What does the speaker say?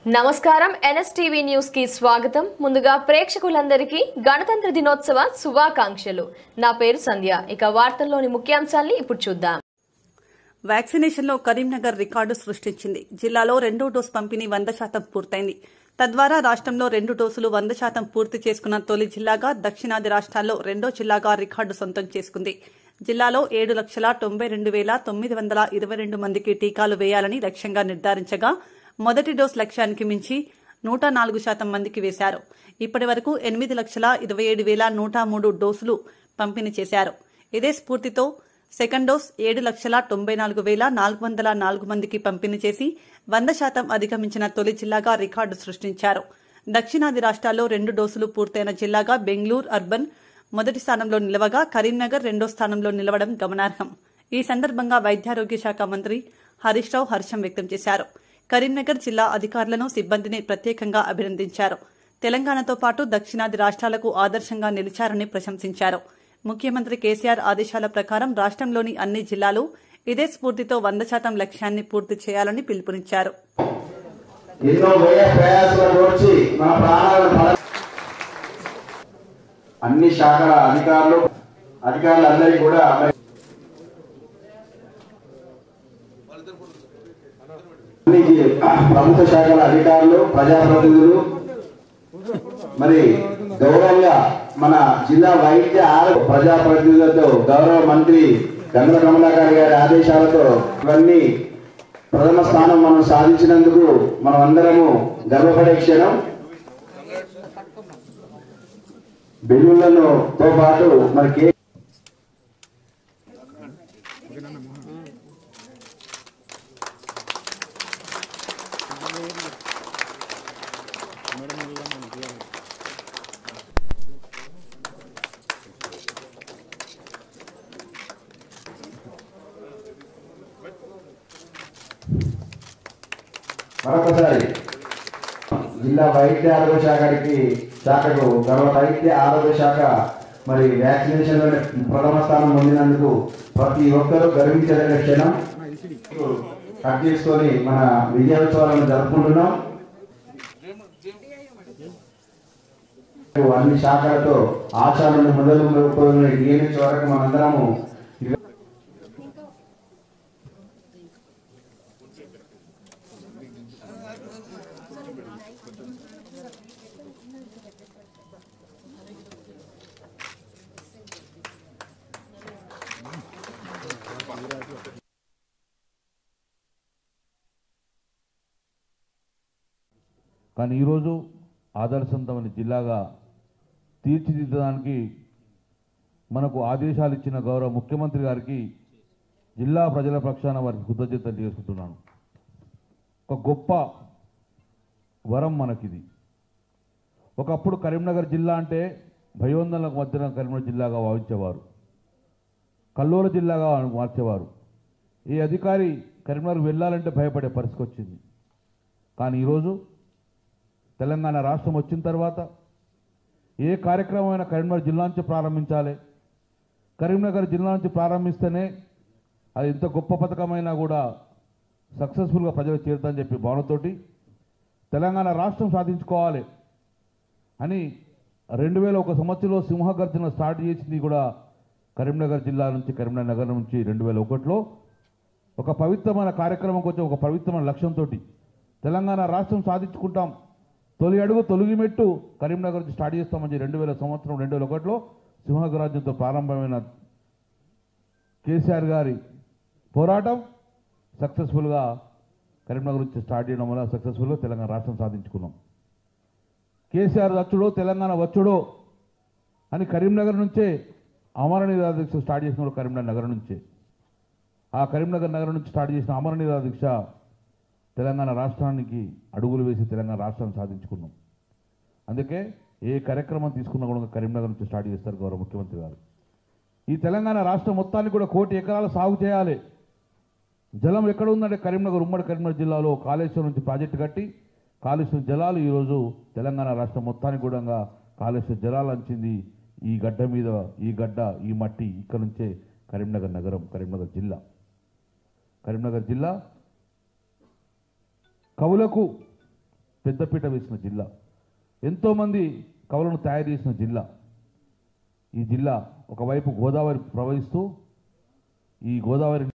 నమస్కారం NSTV news కి స్వాగతం ముందుగా ప్రేక్షకులందరికీ గణతంత్ర దినోత్సవ శుభాకాంక్షలు నా పేరు సంధ్య ఇక వార్తల్లోని ముఖ్యాంశాల్ని ఇప్పుడు చూద్దాం వ్యాక్సినేషన్లో కరీంనగర్ రికార్డు సృష్టించింది జిల్లాలో రెండో డోస్ పంపిణీ వంద శాతం పూర్తయింది తద్వారా రాష్ట్రంలో రెండు డోసులు వంద శాతం పూర్తి చేసుకున్న తొలి జిల్లాగా దక్షిణాది రాష్ట్రాల్లో రెండో జిల్లాగా రికార్డు సొంతం చేసుకుంది జిల్లాలో ఏడు లక్షల తొంభై రెండు వేల తొమ్మిది వందల ఇరవై రెండు మందికి టీకాలు వేయాలని లక్ష్యంగా నిర్ధారించగా మొదటి డోస్ లక్ష్యానికి మించి నూట నాలుగు శాతం మందికి వేశారు ఇప్పటి వరకు ఎనిమిది లక్షల ఇరవై ఏడు వేల నూట మూడు డోసులు పంపిణీ చేశారు ఇదే స్ఫూర్తితో సెకండ్ డోస్ ఏడు లక్షల తొంభై నాలుగు వేల నాలుగు వందల నాలుగు మందికి పంపిణీ చేసి వంద శాతం అధిగమించిన తొలి జిల్లాగా రికార్డు సృష్టించారు దక్షిణాది రాష్ట్రాల్లో రెండు డోసులు పూర్తయిన జిల్లాగా బెంగళూరు అర్బన్ మొదటి స్థానంలో నిలవగా కరీంనగర్ రెండో స్థానంలో నిలవడం గమనార్హం ఈ సందర్భంగా వైద్యారోగ్య శాఖ మంత్రి హరీష్ రావు హర్షం వ్యక్తం చేశారు కరీంనగర్ జిల్లా అధికారులను సిబ్బందిని ప్రత్యేకంగా అభినందించారు తెలంగాణతో పాటు దక్షిణాది రాష్ట్రాలకు ఆదర్శంగా నిలిచారని ప్రశంసించారు ముఖ్యమంత్రి కేసీఆర్ ఆదేశాల ప్రకారం రాష్ట్రంలోని అన్ని జిల్లాలు ఇదే స్ఫూర్తితో వంద శాతం లక్ష్యాన్ని పూర్తి చేయాలని పిలుపునిచ్చారు ఎన్నో వ్యయ ప్రయాసాలు కోర్చి మన ప్రాణాలను పడ- అన్ని శాఖల అధికారులు అధికారులందరికీ కూడా మరి అన్ని జి- ప్రభుత్వ శాఖల అధికారులు ప్రజాప్రతినిధులు మరి గౌరవంగా మన జిల్లా వైద్య ఆరోగ్య ప్రజాప్రతినిధులతో గౌరవ మంత్రి గంగల కమలాకర్ గారి ఆదేశాలతో ఇవన్నీ ప్రథమ స్థానం మనం సాధించినందుకు మనం అందరము గర్వపడే క్షణం బెలూన్లను తో పాటు మరి కే మరొకసారి జిల్లా వైద్య ఆరోగ్య శాఖకి శాఖకు గర్వ వైద్య ఆరోగ్య శాఖ మరి వ్యాక్సినేషన్ లో ప్రథమ స్థానం పొందినందుకు ప్రతి ఒక్కరూ గర్వించదగిన క్షణం కట్ చేసుకొని మన విజయోత్సవాలను జరుపుకుంటున్నాం అన్ని శాఖలతో ఆచారాలను మొదలు నియమించే వరకు మనందరము కానీ ఈరోజు ఆదర్శవంతమైన జిల్లాగా తీర్చిదిద్దడానికి మనకు ఆదేశాలు ఇచ్చిన గౌరవ ముఖ్యమంత్రి గారికి జిల్లా ప్రజల పక్షాన వారికి కృతజ్ఞతలు చేసుకుంటున్నాను ఒక గొప్ప వరం మనకిది ఒకప్పుడు కరీంనగర్ జిల్లా అంటే భయోందనలకు మధ్యన కరీంనగర్ జిల్లాగా భావించేవారు కల్లూరు జిల్లాగా మార్చేవారు ఈ అధికారి కరీంనగర్ వెళ్ళాలంటే భయపడే పరిస్థితి వచ్చింది కానీ ఈరోజు తెలంగాణ రాష్ట్రం వచ్చిన తర్వాత ఏ కార్యక్రమమైనా కరీంనగర్ జిల్లా నుంచి ప్రారంభించాలి కరీంనగర్ జిల్లా నుంచి ప్రారంభిస్తేనే అది ఎంత గొప్ప పథకమైనా కూడా సక్సెస్ఫుల్గా ప్రజలకు చేరుతుందని చెప్పి భావనతోటి తెలంగాణ రాష్ట్రం సాధించుకోవాలి అని రెండు వేల ఒక సంవత్సరంలో సింహగర్జన స్టార్ట్ చేసింది కూడా కరీంనగర్ జిల్లా నుంచి కరీంనగర్ నగరం నుంచి రెండు వేల ఒకటిలో ఒక పవిత్రమైన కార్యక్రమం కొంచెం ఒక పవిత్రమైన లక్ష్యంతో తెలంగాణ రాష్ట్రం సాధించుకుంటాం తొలి అడుగు తొలిగి మెట్టు కరీంనగర్ నుంచి స్టార్ట్ చేస్తామని రెండు వేల సంవత్సరం రెండు వేల ఒకటిలో సింహగరాజ్యంతో ప్రారంభమైన కేసీఆర్ గారి పోరాటం సక్సెస్ఫుల్గా కరీంనగర్ నుంచి స్టార్ట్ చేయడం వల్ల సక్సెస్ఫుల్గా తెలంగాణ రాష్ట్రం సాధించుకున్నాం కేసీఆర్ వచ్చుడో తెలంగాణ వచ్చుడో అని కరీంనగర్ నుంచే అమర నిరాదీక్ష స్టార్ట్ చేసిన వాళ్ళు కరీంనగర్ నగరం నుంచే ఆ కరీంనగర్ నగరం నుంచి స్టార్ట్ చేసిన అమర నిరాదీక్ష తెలంగాణ రాష్ట్రానికి అడుగులు వేసి తెలంగాణ రాష్ట్రాన్ని సాధించుకున్నాం అందుకే ఏ కార్యక్రమం తీసుకున్నా కూడా కరీంనగర్ నుంచి స్టార్ట్ చేస్తారు గౌరవ ముఖ్యమంత్రి గారు ఈ తెలంగాణ రాష్ట్రం మొత్తాన్ని కూడా కోటి ఎకరాలు సాగు చేయాలి జలం ఎక్కడ ఉందంటే కరీంనగర్ ఉమ్మడి కరీంనగర్ జిల్లాలో కాళేశ్వరం నుంచి ప్రాజెక్టు కట్టి కాళేశ్వరం జలాలు ఈరోజు తెలంగాణ రాష్ట్రం మొత్తానికి కూడా కాళేశ్వరం జలాలు అంచింది ఈ గడ్డ మీద ఈ గడ్డ ఈ మట్టి ఇక్కడ నుంచే కరీంనగర్ నగరం కరీంనగర్ జిల్లా కరీంనగర్ జిల్లా కవులకు పెద్దపీట వేసిన జిల్లా ఎంతోమంది కవులను తయారు చేసిన జిల్లా ఈ జిల్లా ఒకవైపు గోదావరి ప్రవహిస్తూ ఈ గోదావరి